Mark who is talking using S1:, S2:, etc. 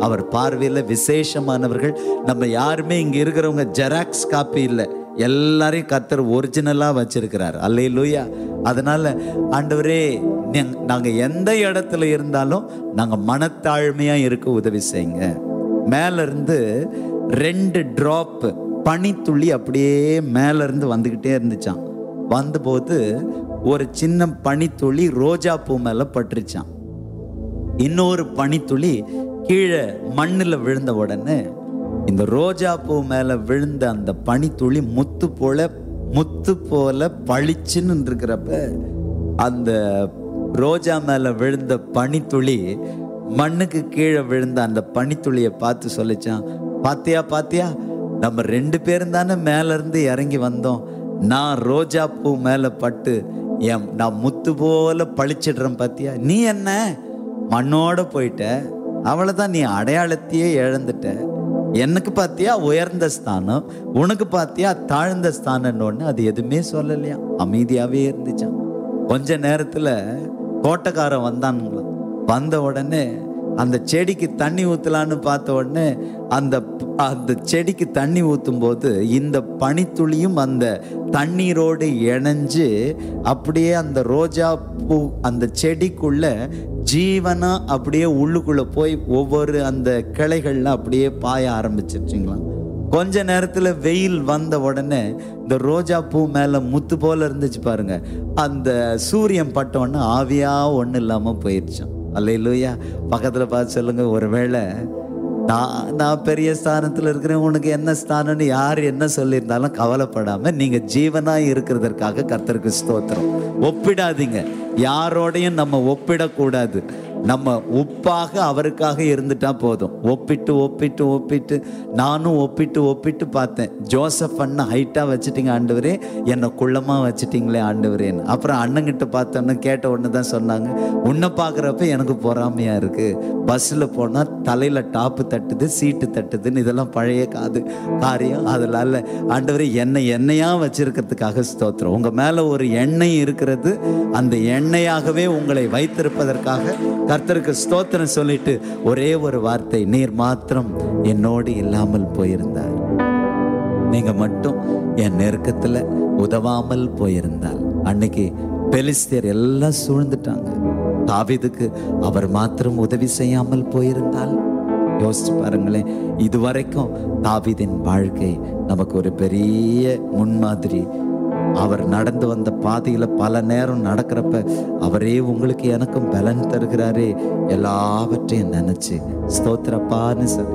S1: அவர் பார்வையில் விசேஷமானவர்கள் நம்ம யாருமே இங்க இருக்கிறவங்க ஜெராக்ஸ் காப்பி இல்லை எல்லாரையும் கர்த்தர் ஒரிஜினலாக வச்சிருக்கிறார் அல்லேலூயா அதனால ஆண்டவரே நீங்க- நாங்க எந்த இடத்துல இருந்தாலும் நாங்க மனத்தாழ்மையா இருக்க உதவி செய்யுங்க மேல இருந்து ரெண்டு டிராப் பனித்துளி அப்படியே மேல இருந்து வந்துகிட்டே இருந்துச்சான் வந்தபோது ஒரு சின்ன பனித்துளி ரோஜா பூ மேல பட்டுருச்சான் இன்னொரு பனித்துளி கீழே மண்ணில் விழுந்த உடனே இந்த ரோஜா பூ மேல விழுந்த அந்த பனித்துளி முத்து போல முத்து போல பளிச்சுன்னு இருக்கிறப்ப அந்த ரோஜா மேல விழுந்த பனித்துளி மண்ணுக்கு கீழே விழுந்த அந்த பனித்துளியை பார்த்து சொல்லிச்சான் பாத்தியா பாத்தியா நம்ம ரெண்டு பேரும் தானே மேல இருந்து இறங்கி வந்தோம் நான் ரோஜா பூ மேல பட்டு என் நான் முத்து போல பளிச்சிடுறேன் பாத்தியா நீ என்ன மண்ணோட போயிட்ட அவ்வளவுதான் நீ அடையாளத்தையே இழந்துட்ட எனக்கு பார்த்தியா உயர்ந்த ஸ்தானம் உனக்கு பார்த்தியா தாழ்ந்த ஸ்தானம்னு அது எதுவுமே சொல்லலையா அமைதியாவே இருந்துச்சான் கொஞ்ச நேரத்துல தோட்டக்காரன் வந்தானுங்களாம் வந்த உடனே அந்த செடிக்கு தண்ணி ஊத்தலான்னு பார்த்த உடனே அந்த அந்த செடிக்கு தண்ணி ஊத்தும் போது இந்த பனித்துளியும் அந்த தண்ணீரோடு இணைஞ்சு அப்படியே அந்த ரோஜா பூ அந்த செடிக்குள்ள ஜீவனா அப்படியே உள்ளுக்குள்ள போய் ஒவ்வொரு அந்த கிளைகள்ல அப்படியே பாய ஆரம்பிச்சிருச்சுங்களாம் கொஞ்ச நேரத்துல வெயில் வந்த உடனே இந்த ரோஜா பூ மேல முத்து போல இருந்துச்சு பாருங்க அந்த சூரியன் பட்ட உடனே ஆவியா ஒண்ணு இல்லாம போயிடுச்சான் அல்லையிலூயா பக்கத்துல பார்த்து சொல்லுங்க ஒருவேளை நான் நான் பெரிய ஸ்தானத்துல இருக்கிறேன் உனக்கு என்ன ஸ்தானம்னு யார் என்ன சொல்லியிருந்தாலும் கவலைப்படாம நீங்க ஜீவனா இருக்கிறதற்காக கர்த்தருக்கு ஸ்தோத்திரம் ஒப்பிடாதீங்க யாரோடையும் நம்ம ஒப்பிடக்கூடாது நம்ம உப்பாக அவருக்காக இருந்துட்டா போதும் ஒப்பிட்டு ஒப்பிட்டு ஒப்பிட்டு நானும் ஒப்பிட்டு ஒப்பிட்டு பார்த்தேன் ஜோசப் அண்ணன் ஹைட்டா வச்சுட்டீங்க ஆண்டவரே என்னை குள்ளமா வச்சுட்டீங்களே ஆண்டவரேன்னு அப்புறம் அண்ணங்கிட்ட பார்த்தோன்னு கேட்ட உடனே தான் சொன்னாங்க உன்னை பார்க்குறப்ப எனக்கு பொறாமையா இருக்கு பஸ்ஸில் போனால் தலையில டாப்பு தட்டுது சீட்டு தட்டுதுன்னு இதெல்லாம் பழைய காது காரியம் அதனால ஆண்டவரே என்னை எண்ணெயா வச்சிருக்கிறதுக்காக ஸ்தோத்திரம் உங்க மேல ஒரு எண்ணெய் இருக்கிறது அந்த எண்ணெயாகவே உங்களை வைத்திருப்பதற்காக கர்த்தருக்கு ஸ்தோத்திரம் சொல்லிட்டு ஒரே ஒரு வார்த்தை நீர் மாத்திரம் என்னோடு இல்லாமல் போயிருந்தார் நீங்க மட்டும் என் நெருக்கத்துல உதவாமல் போயிருந்தால் அன்னைக்கு பெலிஸ்தியர் எல்லாம் சூழ்ந்துட்டாங்க தாவீதுக்கு அவர் மாத்திரம் உதவி செய்யாமல் போயிருந்தால் யோசிச்சு பாருங்களேன் இதுவரைக்கும் தாவீதின் வாழ்க்கை நமக்கு ஒரு பெரிய முன்மாதிரி அவர் நடந்து வந்த பாதையில பல நேரம் நடக்கிறப்ப அவரே உங்களுக்கு எனக்கும் பலன் தருகிறாரே எல்லாவற்றையும் நினைச்சு ஸ்தோத்திரப்பான்னு சொல்லி